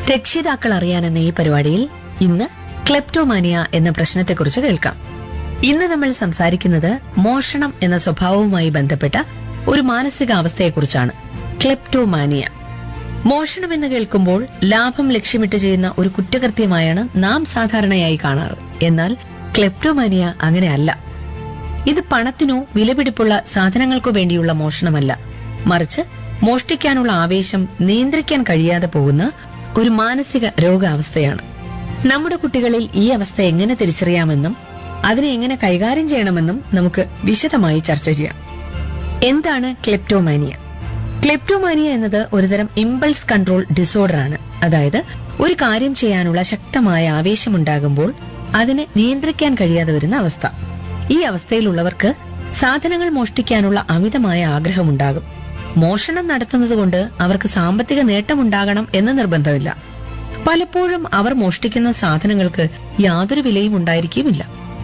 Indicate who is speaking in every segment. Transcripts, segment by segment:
Speaker 1: രക്ഷിതാക്കൾ അറിയാൻ എന്ന ഈ പരിപാടിയിൽ ഇന്ന് ക്ലെപ്റ്റോമാനിയ എന്ന പ്രശ്നത്തെക്കുറിച്ച് കേൾക്കാം ഇന്ന് നമ്മൾ സംസാരിക്കുന്നത് മോഷണം എന്ന സ്വഭാവവുമായി ബന്ധപ്പെട്ട ഒരു മാനസികാവസ്ഥയെക്കുറിച്ചാണ് ക്ലെപ്റ്റോമാനിയ മോഷണം എന്ന് കേൾക്കുമ്പോൾ ലാഭം ലക്ഷ്യമിട്ട് ചെയ്യുന്ന ഒരു കുറ്റകൃത്യമായാണ് നാം സാധാരണയായി കാണാറ് എന്നാൽ ക്ലെപ്റ്റോമാനിയ അങ്ങനെയല്ല ഇത് പണത്തിനോ വിലപിടിപ്പുള്ള സാധനങ്ങൾക്കോ വേണ്ടിയുള്ള മോഷണമല്ല മറിച്ച് മോഷ്ടിക്കാനുള്ള ആവേശം നിയന്ത്രിക്കാൻ കഴിയാതെ പോകുന്ന ഒരു മാനസിക രോഗാവസ്ഥയാണ് നമ്മുടെ കുട്ടികളിൽ ഈ അവസ്ഥ എങ്ങനെ തിരിച്ചറിയാമെന്നും അതിനെ എങ്ങനെ കൈകാര്യം ചെയ്യണമെന്നും നമുക്ക് വിശദമായി ചർച്ച ചെയ്യാം എന്താണ് ക്ലെപ്റ്റോമാനിയ ക്ലെപ്റ്റോമാനിയ എന്നത് ഒരുതരം ഇമ്പൾസ് കൺട്രോൾ ഡിസോർഡർ ആണ് അതായത് ഒരു കാര്യം ചെയ്യാനുള്ള ശക്തമായ ആവേശമുണ്ടാകുമ്പോൾ അതിനെ നിയന്ത്രിക്കാൻ കഴിയാതെ വരുന്ന അവസ്ഥ ഈ അവസ്ഥയിലുള്ളവർക്ക് സാധനങ്ങൾ മോഷ്ടിക്കാനുള്ള അമിതമായ ആഗ്രഹമുണ്ടാകും മോഷണം നടത്തുന്നതുകൊണ്ട് അവർക്ക് സാമ്പത്തിക നേട്ടമുണ്ടാകണം എന്ന് നിർബന്ധമില്ല പലപ്പോഴും അവർ മോഷ്ടിക്കുന്ന സാധനങ്ങൾക്ക് യാതൊരു വിലയും ഉണ്ടായിരിക്കുമില്ല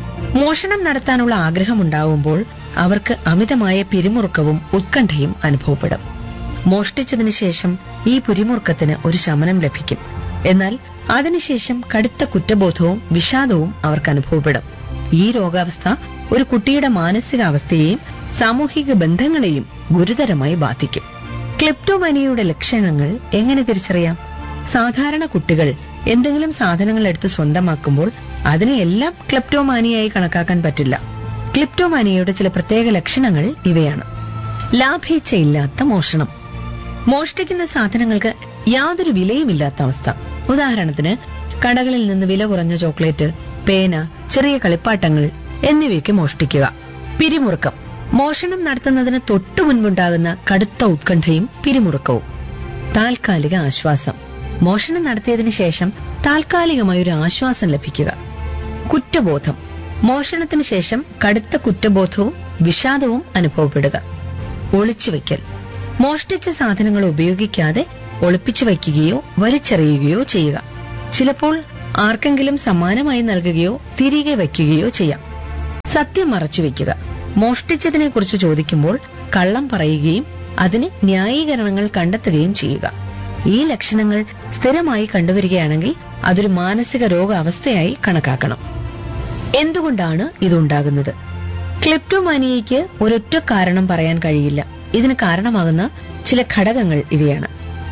Speaker 1: മോഷണം നടത്താനുള്ള ആഗ്രഹമുണ്ടാവുമ്പോൾ അവർക്ക് അമിതമായ പിരിമുറുക്കവും ഉത്കണ്ഠയും അനുഭവപ്പെടും മോഷ്ടിച്ചതിന് ശേഷം ഈ പിരിമുറുക്കത്തിന് ഒരു ശമനം ലഭിക്കും എന്നാൽ അതിനുശേഷം കടുത്ത കുറ്റബോധവും വിഷാദവും അവർക്ക് അനുഭവപ്പെടും ഈ രോഗാവസ്ഥ ഒരു കുട്ടിയുടെ മാനസികാവസ്ഥയെയും സാമൂഹിക ബന്ധങ്ങളെയും ഗുരുതരമായി ബാധിക്കും ക്ലിപ്റ്റോമാനിയയുടെ ലക്ഷണങ്ങൾ എങ്ങനെ തിരിച്ചറിയാം സാധാരണ കുട്ടികൾ എന്തെങ്കിലും സാധനങ്ങൾ എടുത്ത് സ്വന്തമാക്കുമ്പോൾ അതിനെയെല്ലാം ക്ലിപ്റ്റോമാനിയായി കണക്കാക്കാൻ പറ്റില്ല ക്ലിപ്റ്റോമാനിയയുടെ ചില പ്രത്യേക ലക്ഷണങ്ങൾ ഇവയാണ് ലാഭേച്ഛയില്ലാത്ത മോഷണം മോഷ്ടിക്കുന്ന സാധനങ്ങൾക്ക് യാതൊരു വിലയുമില്ലാത്ത അവസ്ഥ ഉദാഹരണത്തിന് കടകളിൽ നിന്ന് വില കുറഞ്ഞ ചോക്ലേറ്റ് പേന ചെറിയ കളിപ്പാട്ടങ്ങൾ എന്നിവയൊക്കെ മോഷ്ടിക്കുക പിരിമുറുക്കം മോഷണം നടത്തുന്നതിന് തൊട്ടു മുൻപുണ്ടാകുന്ന കടുത്ത ഉത്കണ്ഠയും പിരിമുറുക്കവും താൽക്കാലിക ആശ്വാസം മോഷണം നടത്തിയതിനു ശേഷം താൽക്കാലികമായ ഒരു ആശ്വാസം ലഭിക്കുക കുറ്റബോധം മോഷണത്തിന് ശേഷം കടുത്ത കുറ്റബോധവും വിഷാദവും അനുഭവപ്പെടുക ഒളിച്ചുവെക്കൽ മോഷ്ടിച്ച സാധനങ്ങൾ ഉപയോഗിക്കാതെ ഒളിപ്പിച്ചു വയ്ക്കുകയോ വലിച്ചെറിയുകയോ ചെയ്യുക ചിലപ്പോൾ ആർക്കെങ്കിലും സമ്മാനമായി നൽകുകയോ തിരികെ വയ്ക്കുകയോ ചെയ്യാം സത്യം മറച്ചുവെക്കുക മോഷ്ടിച്ചതിനെ കുറിച്ച് ചോദിക്കുമ്പോൾ കള്ളം പറയുകയും അതിന് ന്യായീകരണങ്ങൾ കണ്ടെത്തുകയും ചെയ്യുക ഈ ലക്ഷണങ്ങൾ സ്ഥിരമായി കണ്ടുവരികയാണെങ്കിൽ അതൊരു മാനസിക രോഗാവസ്ഥയായി കണക്കാക്കണം എന്തുകൊണ്ടാണ് ഇതുണ്ടാകുന്നത് ക്ലിപ്റ്റോമാനിയയ്ക്ക് ഒരൊറ്റ കാരണം പറയാൻ കഴിയില്ല ഇതിന് കാരണമാകുന്ന ചില ഘടകങ്ങൾ ഇവയാണ്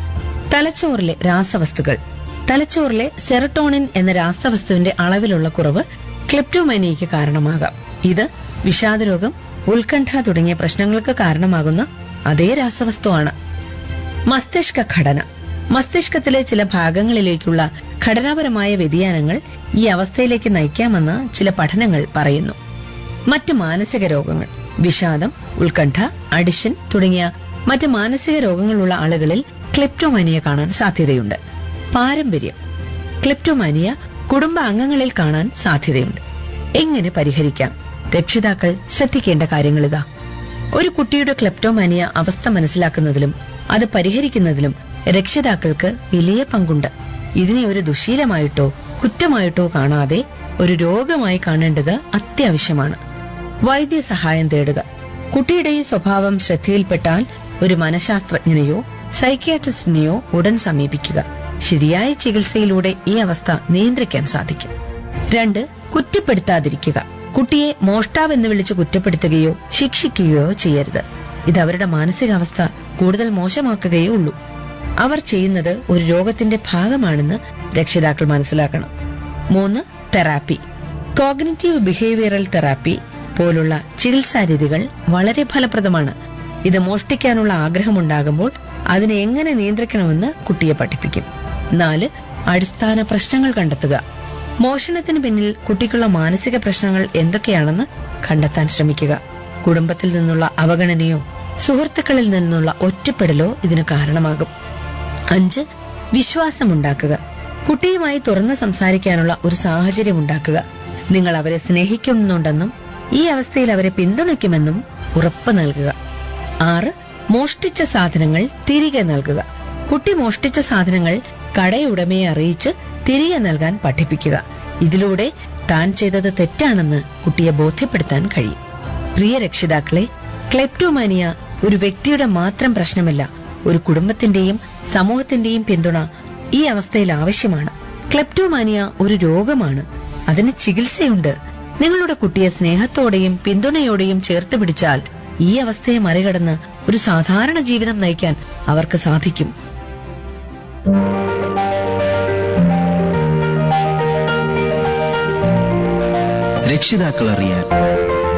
Speaker 1: തലച്ചോറിലെ രാസവസ്തുക്കൾ തലച്ചോറിലെ സെറട്ടോണിൻ എന്ന രാസവസ്തുവിന്റെ അളവിലുള്ള കുറവ് ക്ലിപ്റ്റോമാനിയയ്ക്ക് കാരണമാകാം ഇത് വിഷാദരോഗം ഉത്കണ്ഠ തുടങ്ങിയ പ്രശ്നങ്ങൾക്ക് കാരണമാകുന്ന അതേ രാസവസ്തുവാണ് മസ്തിഷ്ക ഘടന മസ്തിഷ്കത്തിലെ ചില ഭാഗങ്ങളിലേക്കുള്ള ഘടനാപരമായ വ്യതിയാനങ്ങൾ ഈ അവസ്ഥയിലേക്ക് നയിക്കാമെന്ന് ചില പഠനങ്ങൾ പറയുന്നു മറ്റ് മാനസിക രോഗങ്ങൾ വിഷാദം ഉത്കണ്ഠ അഡിഷൻ തുടങ്ങിയ മറ്റ് മാനസിക രോഗങ്ങളുള്ള ആളുകളിൽ ക്ലിപ്റ്റോമാനിയ കാണാൻ സാധ്യതയുണ്ട് പാരമ്പര്യം ക്ലിപ്റ്റോമാനിയ കുടുംബ അംഗങ്ങളിൽ കാണാൻ സാധ്യതയുണ്ട് എങ്ങനെ പരിഹരിക്കാം രക്ഷിതാക്കൾ ശ്രദ്ധിക്കേണ്ട കാര്യങ്ങളിതാ ഒരു കുട്ടിയുടെ ക്ലെപ്റ്റോമാനിയ അവസ്ഥ മനസ്സിലാക്കുന്നതിലും അത് പരിഹരിക്കുന്നതിലും രക്ഷിതാക്കൾക്ക് വലിയ പങ്കുണ്ട് ഇതിനെ ഒരു ദുശീലമായിട്ടോ കുറ്റമായിട്ടോ കാണാതെ ഒരു രോഗമായി കാണേണ്ടത് അത്യാവശ്യമാണ് വൈദ്യസഹായം തേടുക കുട്ടിയുടെ ഈ സ്വഭാവം ശ്രദ്ധയിൽപ്പെട്ടാൽ ഒരു മനഃശാസ്ത്രജ്ഞനെയോ സൈക്യാട്രിസ്റ്റിനെയോ ഉടൻ സമീപിക്കുക ശരിയായ ചികിത്സയിലൂടെ ഈ അവസ്ഥ നിയന്ത്രിക്കാൻ സാധിക്കും രണ്ട് കുറ്റപ്പെടുത്താതിരിക്കുക കുട്ടിയെ മോഷ്ടാവെന്ന് വിളിച്ച് കുറ്റപ്പെടുത്തുകയോ ശിക്ഷിക്കുകയോ ചെയ്യരുത് ഇത് അവരുടെ മാനസികാവസ്ഥ കൂടുതൽ മോശമാക്കുകയേ ഉള്ളൂ അവർ ചെയ്യുന്നത് ഒരു രോഗത്തിന്റെ ഭാഗമാണെന്ന് രക്ഷിതാക്കൾ മനസ്സിലാക്കണം മൂന്ന് തെറാപ്പി കോഗ്നിറ്റീവ് ബിഹേവിയറൽ തെറാപ്പി പോലുള്ള ചികിത്സാ രീതികൾ വളരെ ഫലപ്രദമാണ് ഇത് മോഷ്ടിക്കാനുള്ള ആഗ്രഹമുണ്ടാകുമ്പോൾ അതിനെ എങ്ങനെ നിയന്ത്രിക്കണമെന്ന് കുട്ടിയെ പഠിപ്പിക്കും നാല് അടിസ്ഥാന പ്രശ്നങ്ങൾ കണ്ടെത്തുക മോഷണത്തിന് പിന്നിൽ കുട്ടിക്കുള്ള മാനസിക പ്രശ്നങ്ങൾ എന്തൊക്കെയാണെന്ന് കണ്ടെത്താൻ ശ്രമിക്കുക കുടുംബത്തിൽ നിന്നുള്ള അവഗണനയോ സുഹൃത്തുക്കളിൽ നിന്നുള്ള ഒറ്റപ്പെടലോ ഇതിന് കാരണമാകും അഞ്ച് വിശ്വാസമുണ്ടാക്കുക കുട്ടിയുമായി തുറന്ന് സംസാരിക്കാനുള്ള ഒരു സാഹചര്യം ഉണ്ടാക്കുക നിങ്ങൾ അവരെ സ്നേഹിക്കുന്നുണ്ടെന്നും ഈ അവസ്ഥയിൽ അവരെ പിന്തുണയ്ക്കുമെന്നും ഉറപ്പ് നൽകുക ആറ് മോഷ്ടിച്ച സാധനങ്ങൾ തിരികെ നൽകുക കുട്ടി മോഷ്ടിച്ച സാധനങ്ങൾ കടയുടമയെ അറിയിച്ച് തിരികെ നൽകാൻ പഠിപ്പിക്കുക ഇതിലൂടെ താൻ ചെയ്തത് തെറ്റാണെന്ന് കുട്ടിയെ ബോധ്യപ്പെടുത്താൻ കഴിയും പ്രിയ രക്ഷിതാക്കളെ ക്ലെപ്റ്റോമാനിയ ഒരു വ്യക്തിയുടെ മാത്രം പ്രശ്നമല്ല ഒരു കുടുംബത്തിന്റെയും സമൂഹത്തിന്റെയും പിന്തുണ ഈ അവസ്ഥയിൽ ആവശ്യമാണ് ക്ലെപ്റ്റോമാനിയ ഒരു രോഗമാണ് അതിന് ചികിത്സയുണ്ട് നിങ്ങളുടെ കുട്ടിയെ സ്നേഹത്തോടെയും പിന്തുണയോടെയും ചേർത്ത് പിടിച്ചാൽ ഈ അവസ്ഥയെ മറികടന്ന് ഒരു സാധാരണ ജീവിതം നയിക്കാൻ അവർക്ക് സാധിക്കും
Speaker 2: രക്ഷിതാക്കൾ അറിയാൻ